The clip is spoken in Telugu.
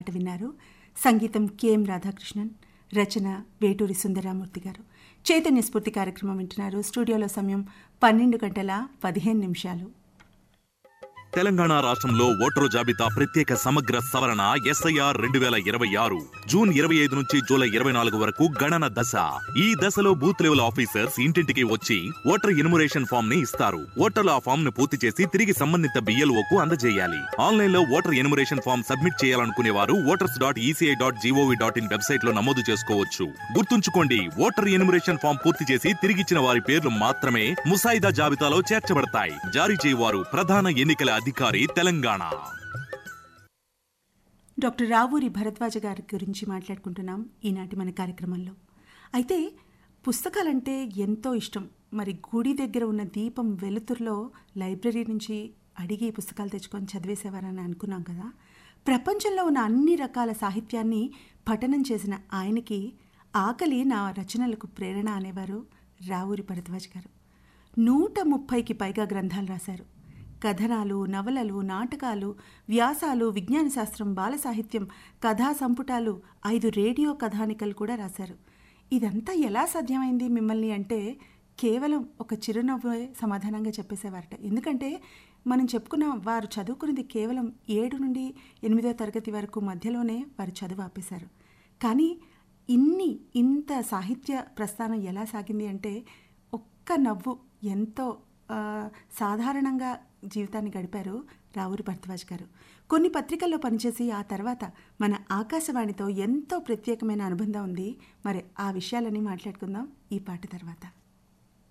పాట విన్నారు సంగీతం కెఎం రాధాకృష్ణన్ రచన వేటూరి సుందరామూర్తి గారు చైతన్య స్ఫూర్తి కార్యక్రమం వింటున్నారు స్టూడియోలో సమయం పన్నెండు గంటల పదిహేను నిమిషాలు తెలంగాణ రాష్ట్రంలో ఓటరు జాబితా ప్రత్యేక సమగ్ర సవరణ ఎస్ఐఆర్ రెండు వేల ఇరవై ఆరు జూన్ ఇరవై ఐదు నుంచి జూలై ఇరవై నాలుగు వరకు గణన దశ ఈ దశలో బూత్ లెవెల్ ఆఫీసర్స్ ఇంటింటికి వచ్చి ఓటర్ ఇనుమరేషన్ ఫామ్ ని ఇస్తారు ఓటర్లు ఆ ఫామ్ ను పూర్తి చేసి తిరిగి సంబంధిత బిఎల్ఓ కు అందజేయాలి ఆన్లైన్ లో ఓటర్ ఎనుమరేషన్ ఫామ్ సబ్మిట్ చేయాలనుకునే వారు voters dot ECI dot gov dot in website లో నమోదు చేసుకోవచ్చు గుర్తుంచుకోండి ఓటర్ ఎనుమరేషన్ ఫామ్ పూర్తి చేసి తిరిగిచ్చిన వారి పేర్లు మాత్రమే ముసాయిదా జాబితాలో చేర్చబడతాయి జారీ చేయవారు ప్రధాన ఎన్నికల అధికారి తెలంగాణ డాక్టర్ రావూరి భరద్వాజ గారి గురించి మాట్లాడుకుంటున్నాం ఈనాటి మన కార్యక్రమంలో అయితే పుస్తకాలంటే ఎంతో ఇష్టం మరి గుడి దగ్గర ఉన్న దీపం వెలుతురులో లైబ్రరీ నుంచి అడిగి పుస్తకాలు తెచ్చుకొని చదివేసేవారని అనుకున్నాం కదా ప్రపంచంలో ఉన్న అన్ని రకాల సాహిత్యాన్ని పఠనం చేసిన ఆయనకి ఆకలి నా రచనలకు ప్రేరణ అనేవారు రావూరి భరద్వాజ్ గారు నూట ముప్పైకి పైగా గ్రంథాలు రాశారు కథనాలు నవలలు నాటకాలు వ్యాసాలు విజ్ఞాన శాస్త్రం బాల సాహిత్యం కథా సంపుటాలు ఐదు రేడియో కథానికలు కూడా రాశారు ఇదంతా ఎలా సాధ్యమైంది మిమ్మల్ని అంటే కేవలం ఒక చిరునవ్వే సమాధానంగా చెప్పేసేవారట ఎందుకంటే మనం చెప్పుకున్న వారు చదువుకున్నది కేవలం ఏడు నుండి ఎనిమిదో తరగతి వరకు మధ్యలోనే వారు చదువు ఆపేశారు కానీ ఇన్ని ఇంత సాహిత్య ప్రస్థానం ఎలా సాగింది అంటే ఒక్క నవ్వు ఎంతో ఆ, సాధారణంగా జీవితాన్ని గడిపారు రావూరి భరద్వాజ్ గారు కొన్ని పత్రికల్లో పనిచేసి ఆ తర్వాత మన ఆకాశవాణితో ఎంతో ప్రత్యేకమైన అనుబంధం ఉంది మరి ఆ విషయాలని మాట్లాడుకుందాం ఈ పాట తర్వాత